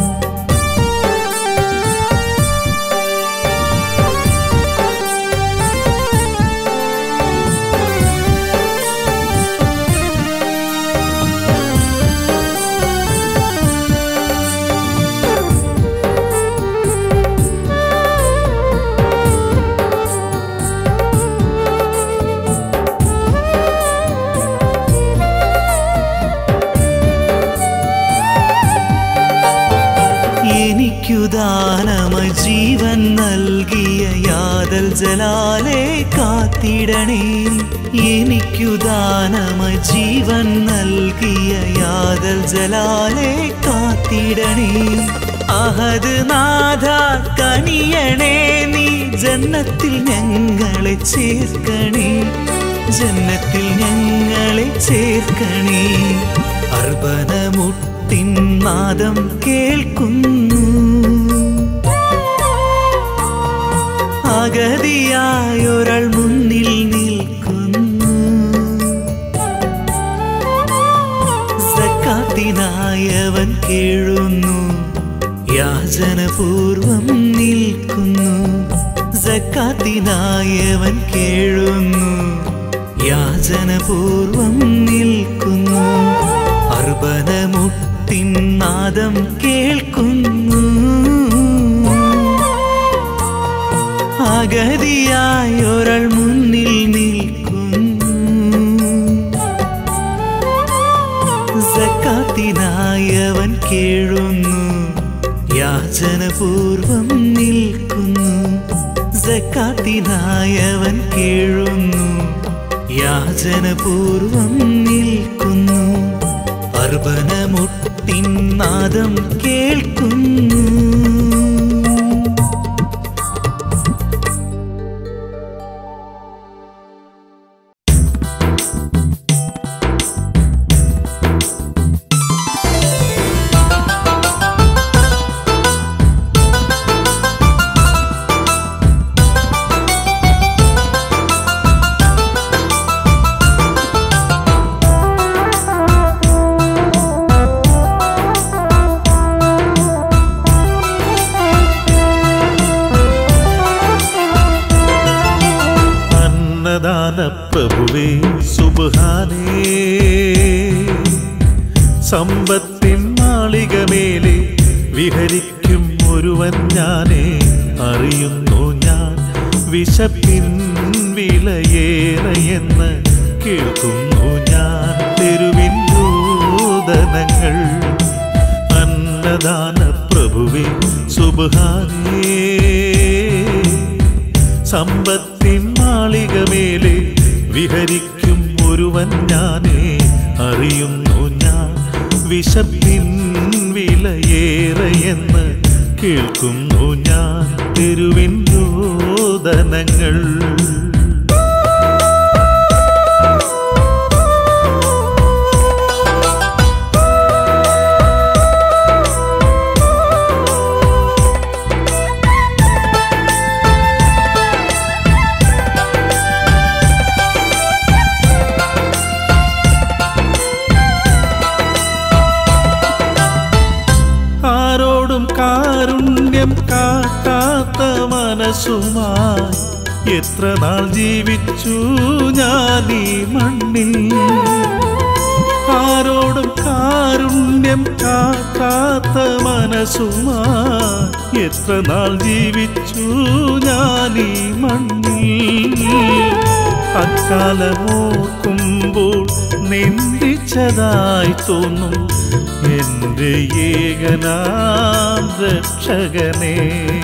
എനിക്കു ദാനമായി ജീവൻ നൽകിയ യാദൽ ജലാലെ കാത്തിടണേ എനിക്കു ദാനമായി ജീവൻ നൽകിയ യാദൽ ജലാലെ കാത്തിടണേ അഹദ് നാഥ കനിയണേ നീ ജന്നത്തിൽ ഞങ്ങളെ ചേർക്കണേ ജന്നത്തിൽ ഞങ്ങളെ ചേർക്കണേ അർബനമുട്ടിൻ നാദം കേൾക്കുന്നു അഗതിയായൊരാൾ മുന്നിൽ നിൽക്കുന്നു സക്കാത്തിനായവൻ കേഴുന്നു യാചനപൂർവം നിൽക്കുന്നു സക്കാത്തിനായവൻ കേഴുന്നു യാചനപൂർവം നിൽക്കുന്നു അർബനമുട്ടിൻ നാദം കേൾക്കുന്നു അഗതിയായി ഒരാൾ മുന്നിൽ നിൽക്കുന്നു സക്കാത്തിനായി അവൻ കേഴുന്നു യാചനപൂർവം നിൽക്കുന്നു സക്കാത്തിനായി അവൻ കേഴുന്നു യാചനപൂർവം നിൽക്കുന്നു അർബനമുട്ടിൻ നാദം കേൾക്കുന്നു അന്നദാന പ്രഭുവേ സുബാനേ സമ്പത്തിൻ മാളികമേലെ വിഹരിക്കും ഒരുവൻ ഞാനേ അറിയുന്നു ഞാൻ വിശപ്പിൻ വിലയേറെയെന്ന് കേൾക്കുന്നു ഞാൻ തെരുവിൻ ഭൂതനങ്ങൾ അന്നദാന പ്രഭുവേ സുബാനേ സമ്പത്തിൻ മാളികമേലെ വിഹരിക്കും ഒരുവൻ ഞാനേ അറിയുന്നു ഞാൻ വിശപ്പിൻ വിലയേറെയെന്ന് കേൾക്കുന്നു ഞാൻ തെരുവിൻ രോദനങ്ങൾ ആരോടും കാരുണ്യം കാട്ടാത്ത മനസ്സുമായി എത്ര നാൾ ജീവിച്ചു ഞാൻ ഈ മണ്ണിൽ ആരോടും കാരുണ്യം കാട്ടാത്ത മനസ്സുമായി എത്ര നാൾ ജീവിച്ചു ഞാൻ ഈ മണ്ണിൽ അക്കാലമോർക്കുമ്പോൾ നിന്ദിച്ചതായി തോന്നും എൻ്റെ ഏകനാം രക്ഷകനെ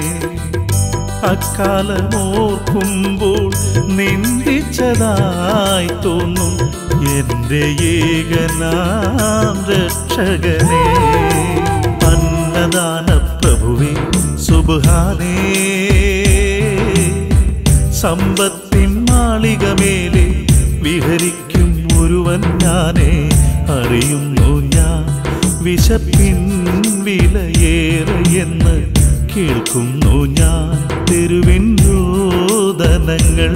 അക്കാലമോർക്കുമ്പോൾ നിന്ദിച്ചതായി തോന്നും എൻ്റെ ഏകനാം രക്ഷകനെ അന്നദാന പ്രഭുവേ സുബാനേ സമ്പത്തിൻ മാളികമേലെ വിഹരിക്കും ഒരുവൻ ഞാനേ അറിയുന്നു ഞാൻ വിശപ്പിൻ വിലയേറെയെന്ന് കേൾക്കുന്നു ഞാൻ തെരുവിൻ രോദനങ്ങൾ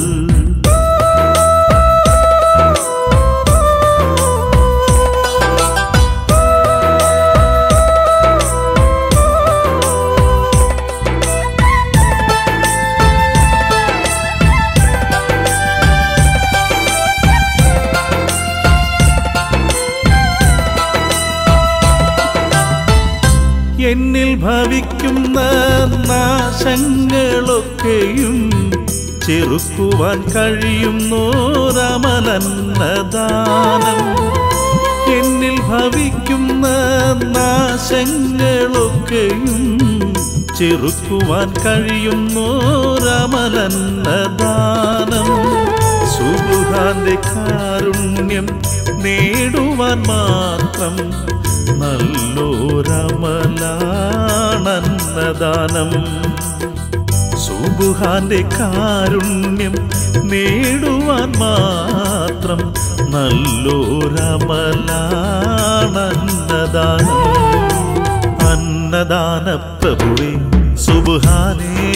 എന്നിൽ ഭവിക്കുന്ന നാശങ്ങളൊക്കെയും ചെറുക്കുവാൻ കഴിയുന്നോരമലന്നദാനം എന്നിൽ ഭവിക്കുന്ന നാശങ്ങളൊക്കെയും ചെറുക്കുവാൻ കഴിയുന്നോരമലന്നദാനം സുബുഹാന്റെ കാരുണ്യം നേടുവാൻ മാത്രം നല്ലോരമലാണന്നദാനം സുബുഹാന്റെ കാരുണ്യം നേടുവാൻ മാത്രം നല്ലോരമലാണന്നദാനം അന്നദാന പ്രഭുവേ സുബുഹാനേ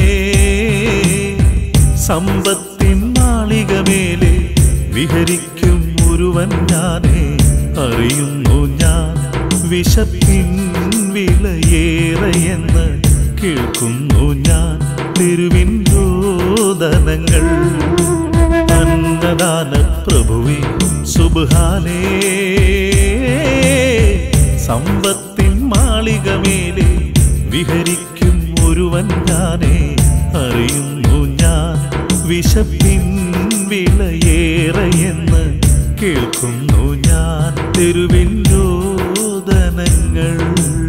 സമ്പത്തിൻ മാളികമേലെ വിഹരിക്കും ഒരുവൻ ഞാനേ അറിയുന്നു ഞാൻ വിശപ്പിൻ വിലയേറെയെന്ന് കേൾക്കുന്നു ഞാൻ തെരുവിൻ രോദനങ്ങൾ അന്ന പരമദാന പ്രഭുവേ സുബാനേ സമ്പത്തിൻ മാളികമേലെ വിഹരിക്കും ഒരുവൻ ഞാനേ അറിയുന്നു ഞാൻ വിശപ്പിൻ വിലയേറെയെന്ന് കേൾക്കുന്നു ഞാൻ തെരുവിൻ രോദനങ്ങൾ